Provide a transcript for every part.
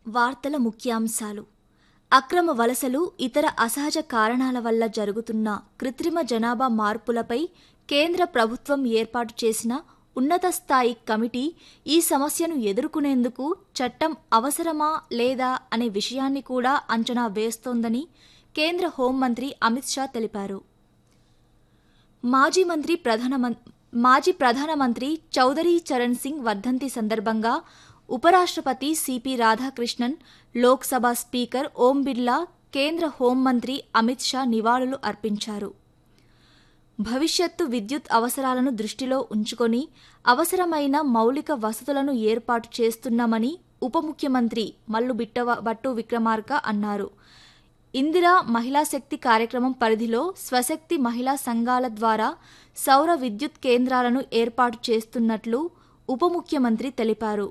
వార్తల ముఖ్యాంశాలు అక్రమ వలసలు ఇతర అసహజ కారణాల వల్ల జరుగుతున్న కృత్రిమ జనాభా మార్పులపై కేంద్ర ప్రభుత్వం ఏర్పాటు చేసిన ఉన్నత స్థాయి కమిటీ ఈ సమస్యను ఎదుర్కొనేందుకు చట్టం అవసరమా లేదా అనే విషయాన్ని కూడా అంచనా వేస్తోందని కేంద్ర హోంమంత్రి అమిత్ షా తెలిపారు మాజీ మంత్రి ప్రధానమం మాజీ ప్రధానమంత్రి చౌదరి చరణ్ సింగ్ వర్ధంతి సందర్భంగా ఉపరాష్ట్రపతి సిపి రాధాకృష్ణన్ లోక్సభ స్పీకర్ ఓం బిర్లా కేంద్ర హోంమంత్రి అమిత్ షా నివాళులు అర్పించారు భవిష్యత్తు విద్యుత్ అవసరాలను దృష్టిలో ఉంచుకొని అవసరమైన మౌలిక వసతులను ఏర్పాటు చేస్తున్నామని ఉప ముఖ్యమంత్రి మల్లు బిట్టవ బట్టు విక్రమార్క అన్నారు ఇందిరా మహిళా శక్తి కార్యక్రమం పరిధిలో స్వశక్తి మహిళా సంఘాల ద్వారా సౌర విద్యుత్ కేంద్రాలను ఏర్పాటు చేస్తున్నట్లు ఉప ముఖ్యమంత్రి తెలిపారు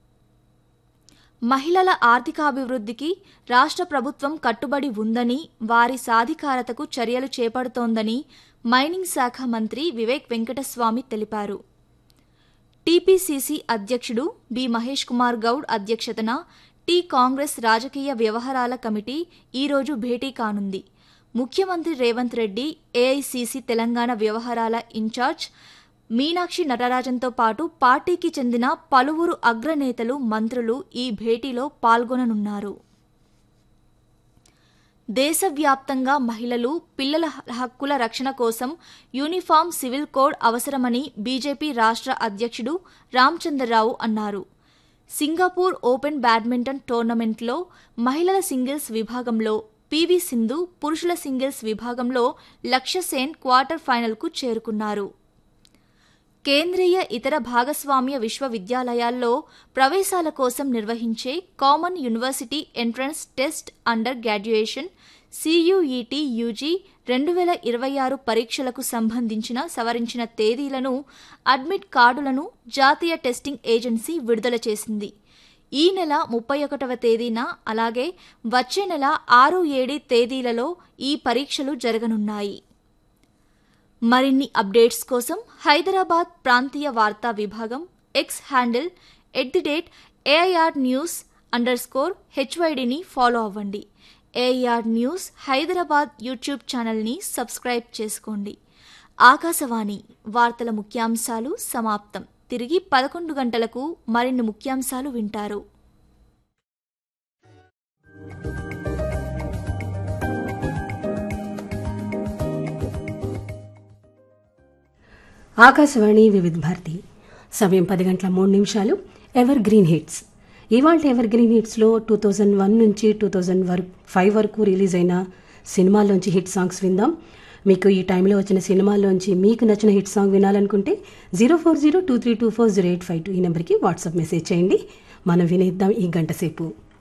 మహిళల ఆర్థికాభివృద్ధికి రాష్ట్ర ప్రభుత్వం కట్టుబడి ఉందని వారి సాధికారతకు చర్యలు చేపడుతోందని మైనింగ్ శాఖ మంత్రి వివేక్ వెంకటస్వామి తెలిపారు టీపీసీసీ అధ్యక్షుడు బి మహేష్ కుమార్ గౌడ్ అధ్యక్షతన టీ కాంగ్రెస్ రాజకీయ వ్యవహారాల కమిటీ ఈరోజు భేటీ కానుంది ముఖ్యమంత్రి రేవంత్ రెడ్డి ఏఐసీసీ తెలంగాణ వ్యవహారాల ఇన్ఛార్జ్ మీనాక్షి నటరాజన్తో పాటు పార్టీకి చెందిన పలువురు అగ్రనేతలు మంత్రులు ఈ భేటీలో పాల్గొననున్నారు దేశవ్యాప్తంగా మహిళలు పిల్లల హక్కుల రక్షణ కోసం యూనిఫామ్ సివిల్ కోడ్ అవసరమని బీజేపీ రాష్ట్ర అధ్యక్షుడు రామచంద్రరావు అన్నారు సింగపూర్ ఓపెన్ బ్యాడ్మింటన్ టోర్నమెంట్లో మహిళల సింగిల్స్ విభాగంలో పీవీ సింధు పురుషుల సింగిల్స్ విభాగంలో లక్ష్య సేన్ క్వార్టర్ ఫైనల్కు చేరుకున్నారు కేంద్రీయ ఇతర భాగస్వామ్య విశ్వవిద్యాలయాల్లో ప్రవేశాల కోసం నిర్వహించే common university entrance test under graduation CUET UG రెండు వేల ఇరవై ఆరు పరీక్షలకు సంబంధించిన సవరించిన తేదీలను అడ్మిట్ కార్డులను జాతీయ టెస్టింగ్ ఏజెన్సీ విడుదల చేసింది ఈ నెల ముప్పై ఒకటవ తేదీన అలాగే వచ్చే నెల ఆరు ఏడు తేదీలలో ఈ పరీక్షలు జరగనున్నాయి మరిన్ని అప్డేట్స్ కోసం హైదరాబాద్ ప్రాంతీయ వార్తా విభాగం X handle at the rate AIR news underscore హెచ్వైడిని ఫాలో అవ్వండి ఏఐఆర్ న్యూస్ హైదరాబాద్ యూట్యూబ్ ఛానల్ని సబ్స్క్రైబ్ చేసుకోండి ఆకాశవాణి వార్తల ముఖ్యాంశాలు సమాప్తం తిరిగి పదకొండు గంటలకు మరిన్ని ముఖ్యాంశాలు వింటారు ఆకాశవాణి వివిధ భారతి సమయం పది గంటల మూడు నిమిషాలు ఎవర్ గ్రీన్ హిట్స్ ఇవాళ ఎవర్ గ్రీన్ హిట్స్లో టూ థౌజండ్ వన్ నుంచి టూ థౌజండ్ వరకు ఫైవ్ వరకు రిలీజ్ అయిన సినిమాల్లోంచి హిట్ సాంగ్స్ విందాం మీకు ఈ టైంలో వచ్చిన సినిమాల్లోంచి మీకు నచ్చిన హిట్ సాంగ్ వినాలనుకుంటే zero four zero two three two four zero eight five two ఈ నెంబర్కి వాట్సాప్ మెసేజ్ చేయండి మనం వినేద్దాం ఈ గంట సేపు